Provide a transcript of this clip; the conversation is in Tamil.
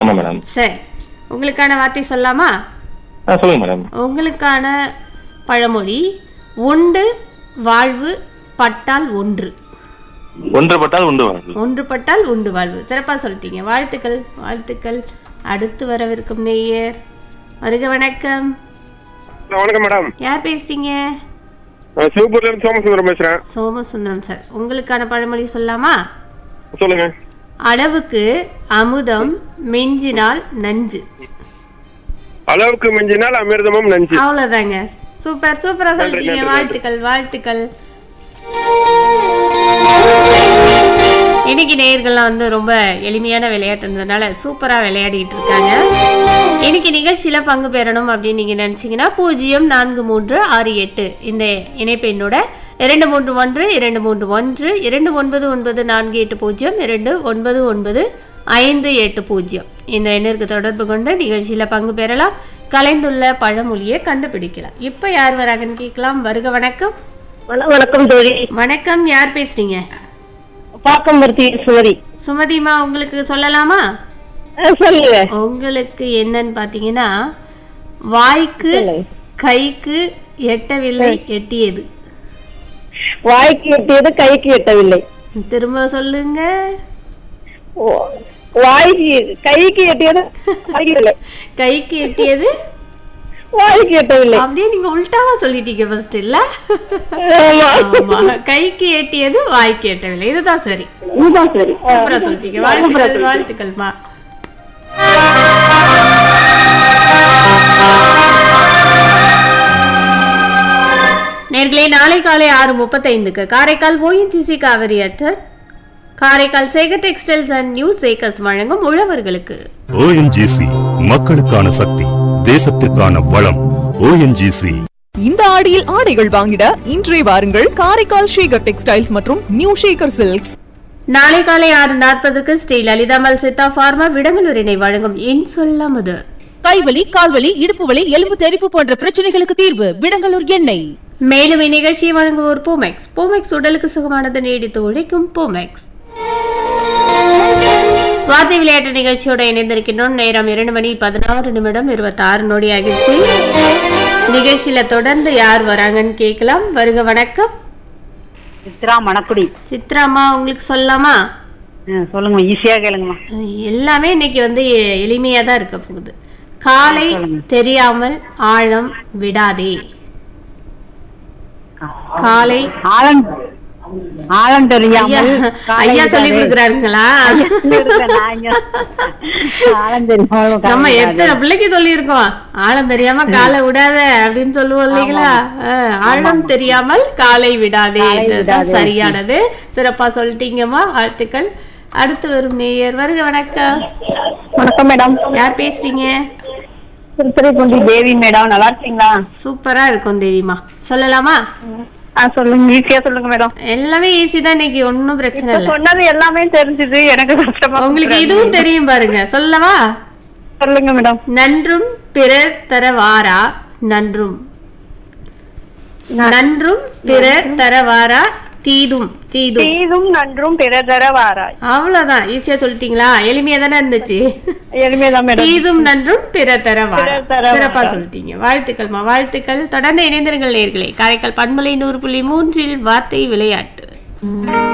ஆமா மேடம் சரி உங்களுக்கான வார்த்தை சொல்லலாமா ஆ சொல்லுங்க மேடம் உங்களுக்கான பழமொழி உண்டு வாழ்வு பட்டால் ஒன்று ஒன்றுபட்டால் உண்டு வாழ்வு ஒன்றுபட்டால் உண்டு வாழ்வு சிறப்பா சொல்லிட்டீங்க வாழ்த்துக்கள் வாழ்த்துக்கள் அடுத்து வரவிருக்கும் நேயர் வருக வணக்கம் வணக்கம் மேடம் யார் பேசுறீங்க நான் சிவபுரில இருந்து சோமசுந்தரம் பேசுறேன் சோமசுந்தரம் சார் உங்களுக்கான பழமொழி சொல்லலாமா சொல்லுங்க அளவுக்கு அமுதம் மிஞ்சினால் நஞ்சு அளவுக்கு மிஞ்சினால் அமிர்தமும் நஞ்சு அவ்வளவுதாங்க சூப்பர் சூப்பரா சொல்லிட்டீங்க நன்றி, வாழ்த்துக்கள் வாழ்த்துக்கள் இன்னைக்கு நேயர்கள்லாம் வந்து ரொம்ப எளிமையான விளையாட்டு இருந்ததுனால சூப்பரா விளையாடிட்டு இருக்காங்க இன்னைக்கு நிகழ்ச்சியில பங்கு பெறணும் அப்படின்னு நீங்க நினைச்சீங்கன்னா பூஜ்ஜியம் நான்கு மூன்று ஆறு எட்டு இந்த இணைப்பு எண்ணோட இரண்டு மூன்று ஒன்று இரண்டு மூன்று ஒன்று இரண்டு ஒன்பது ஒன்பது நான்கு எட்டு பூஜ்ஜியம் இரண்டு ஒன்பது ஒன்பது ஐந்து எட்டு பூஜ்ஜியம் இந்த எண்ணிற்கு தொடர்பு கொண்டு நிகழ்ச்சியில பங்கு பெறலாம் கலைந்துள்ள பழமொழியை கண்டுபிடிக்கலாம் இப்ப யார் வராங்கன்னு கேட்கலாம் வருக வணக்கம் வணக்கம் தோழி வணக்கம் யார் பேசுறீங்க பாக்கம்பருத்தி சுவரி சுமதிமா உங்களுக்கு சொல்லலாமா சொல்லுங்க உங்களுக்கு என்னன்னு பாத்தீங்கன்னா வாய்க்கு கைக்கு எட்டவில்லை எட்டியது வாய்க்கு எட்டியது கைக்கு எட்டவில்லை திரும்ப சொல்லுங்க ஓ- வாய்க்கு கைக்கு எட்டியது வாய்க்கு இல்லை கைக்கு எட்டியது வாய்க்கு எட்டவில்லை அப்படியே நீங்க உல்டாவா சொல்லிட்டீங்க ஃபர்ஸ்ட் இல்ல ஆமா. ஆமா கைக்கு எட்டியது வாய்க்கு எட்டவில்லை இதுதான் சரி இதுதான் சரி சூப்பரா சொல்லிட்டீங்க வாழ்த்துக்கள் வாழ்த்துக்கள்மா நேர்களே நாளை காலை ஆறு முப்பத்தைந்துக்கு காரைக்கால் ஓஎன்ஜிசி காவிரி அட்டர் Karaikal Sekar textiles and new Sekars வழங்கும் உழவர்களுக்கு ஓஎன்ஜிசி மக்களுக்கான சக்தி தேசத்திற்கான வளம் ஓஎன்ஜிசி இந்த ஆடியில் ஆடைகள் வாங்கிட இன்றே வாருங்கள் காரைக்கால் ஷேகர் டெக்ஸ்டைல்ஸ் மற்றும் நியூ ஷேகர் சில்க்ஸ் நாளை காலை ஆறு நாற்பதுக்கு ஸ்ரீ லலிதாமல் சித்தா பார்மா விடங்கலூரினை வழங்கும் என் சொல்லாமது கைவலி கால்வலி இடுப்பு வலி எலும்பு தெறிப்பு போன்ற பிரச்சனைகளுக்கு தீர்வு விடங்கலூர் எண்ணெய் மேலும் இந்நிகழ்ச்சியை வழங்குவோர் பூமெக்ஸ் பூமெக்ஸ் உடலுக்கு சுகமானது நீடித்து உழைக்கும் பூமெக்ஸ் வார்த்தை விளையாட்டு நிகழ்ச்சியோட இணைந்திருக்கின்றோம் நேரம் இரண்டு மணி பதினாறு நிமிடம் இருபத்தாறு நொடி ஆகிடுச்சு நிகழ்ச்சியில தொடர்ந்து யார் வராங்கன்னு கேட்கலாம் வருக வணக்கம் சித்ரா மணக்குடி சித்ராமா உங்களுக்கு சொல்லலாமா சொல்லுங்க ஈஸியா கேளுங்கம்மா எல்லாமே இன்னைக்கு வந்து எளிமையா தான் இருக்க போகுது காலை தெரியாமல் ஆழம் விடாதே காலை ஆழம் ஆழம் ஐயா தெரியாமல் ஐயா சொல்லி கொடுக்குறாருங்களா ஆழம் தெரியாமல் நம்ம எத்தனை பிள்ளைக்கு சொல்லியிருக்கோம் ஆழம் தெரியாம காலை விடாத அப்படின்னு சொல்லுவோம் இல்லைங்களா ஆஹ், ஆழம் தெரியாமல் காலை விடாதே என்றதுதான் சரியானது சிறப்பா சொல்லிட்டீங்கம்மா வாழ்த்துக்கள் அடுத்து வரும் நேயர் வருக வணக்கம் வணக்கம் மேடம் யார் பேசுறீங்க திருத்துறைப்பூண்டி தேவி மேடம் நல்லா இருக்கீங்களா சூப்பரா இருக்கும் தேவிமா சொல்லலாமா ஆ சொல்லுங்க ஈஸியா சொல்லுங்க மேடம் எல்லாமே ஈஸி தான் இன்னைக்கு ஒன்றும் பிரச்சனை இல்லை சொன்னது எல்லாமே தெரிஞ்சது எனக்கு கஷ்டமா உங்களுக்கு இதுவும் தெரியும் பாருங்க சொல்லவா சொல்லுங்க மேடம் நன்றும் பிறர் தர வாரா நன்றும் நன்றும் பிறர் தர வாரா தீதும் தீதும் தீதும் நன்றும் பிறதர வாராய் அவ்வளவுதான் ஈஸியா சொல்லிட்டீங்களா எளிமையா தானே இருந்துச்சு எளிமைதான் மேடம் தீதும் நன்றும் பிற தர வாரா பிறர் தர சிறப்பா வாரா. சொல்லிட்டீங்க வாழ்த்துக்கள்மா வாழ்த்துக்கள் தொடர்ந்து இணைந்திருங்கள் நேர்களே காரைக்கால் பண்பலை நூறு புள்ளி மூன்றில் வார்த்தை விளையாட்டு